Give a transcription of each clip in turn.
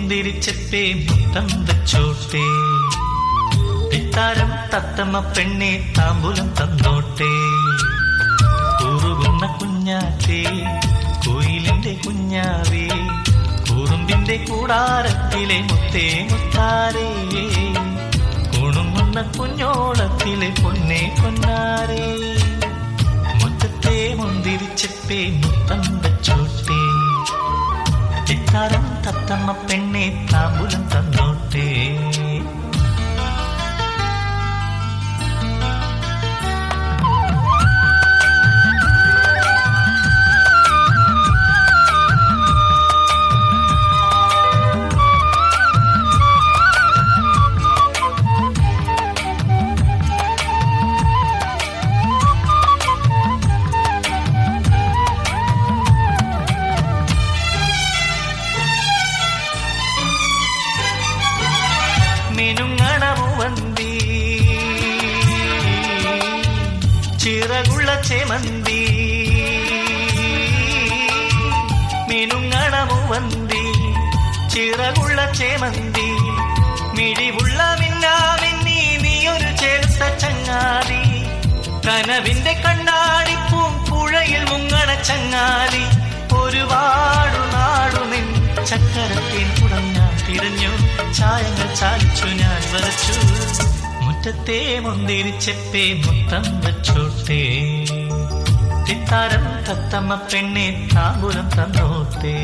മുന്തിരിച്ചപ്പേ മുത്തം വെച്ചോട്ടെ തിത്താരം തത്തമ്മ പെണ്ണെ താമ്പൂലം തന്നോട്ടെ കൂറുകുന്ന കുഞ്ഞാറ്റേ കോയിലിന്റെ കുഞ്ഞാവേ കൂറുമ്പിന്റെ കൂടാരത്തിലെ മുത്തേ മുത്താരേ കുണുങ്ങുന്ന കുഞ്ഞോളത്തിലെ പൊന്നെ പൊന്നാരേ മുറ്റത്തെ മുന്തിരിച്ചപ്പേ മുത്തം വെച്ചോട്ടെ ചിത്താരം തത്തമ്മ പെണ്ണെ താമ്പൂലം തന്നോട്ടെ മിനുങ്ങണമുവന്തി ചിറകുള്ള ചെമന്തി മിനുങ്ങണമുവന്തി ചിറകുള്ള ചെമന്തി മിഴിവുള്ള മിന്നാമിന്നി നീയൊരു ചേർത്ത ചങ്ങാതി കനവിന്റെ കണ്ണാടിപ്പൂം പുഴയിൽ മുങ്ങണ ചങ്ങാതി ഒരുപാടു നാടു നിൻ ചക്കരത്തേൻ കുടം ഞാൻ തിരഞ്ഞു ചായങ്ങൾ ചാലിച്ചു ഞാൻ വരച്ചു മുറ്റത്തെ മുന്തിരിച്ചപ്പേ മുത്തം വച്ചോട്ടെ തിത്താരം തത്തമ്മ പെണ്ണെ താമ്പൂലം തന്നോട്ടേ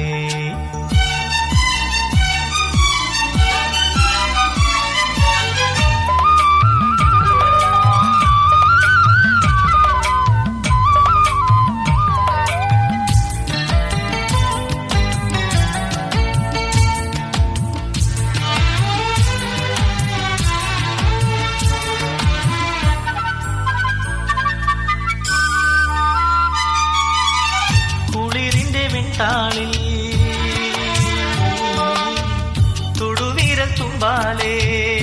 കുളിരിന്റെ വെണ്ടാളിൽ തുടുവിരൽ തുമ്പാലേ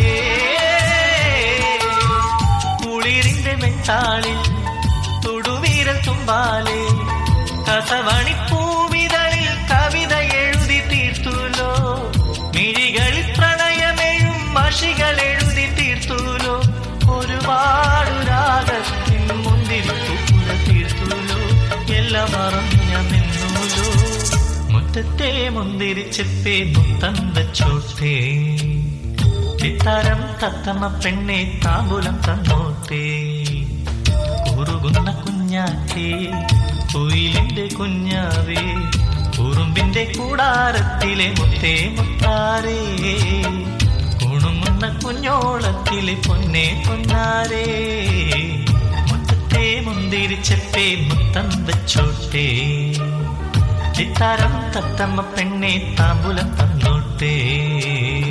കുളിരിന്റെ വെണ്ടാളിൽ തുടുവിരൽ തുമ്പാലേ കസവണിപ്പൂവിതളിൽ കവിത എഴുതി തീർത്തുലോ മിഴികളിൽ പ്രണയമെഴും മഷികൾ എഴുതി തീർത്തുലോ ഒരുപാട് രാഗത്തിൻ മുന്തിരിപ്പൂല തീർത്തുലോ എല്ലാം മറന്നു ഞാൻ നിന്നൂലോ മുറ്റത്തെ മുന്തിരിച്ചപ്പേ മുത്തം വെച്ചോട്ടെ ചിത്താരം തത്തമ്മ പെണ്ണെ താമ്പൂലം തന്നോട്ടെ കുറുകുന്ന കുഞ്ഞാറ്റേ കുയിലിന്റെ കുഞ്ഞാവേ ഉറുമ്പിന്റെ കൂടാരത്തിലെ മുത്തേ മുത്താരേ കുണുങ്ങുന്ന കുഞ്ഞോളത്തിലെ പൊന്നെ പൊന്നാരേ മുറ്റത്തെ മുന്തിരിച്ചപ്പേ മുത്തം വെച്ചോട്ടെ ചിത്താരം തത്തമ്മ പെണ്ണെ താമ്പൂലം തന്നോട്ടേ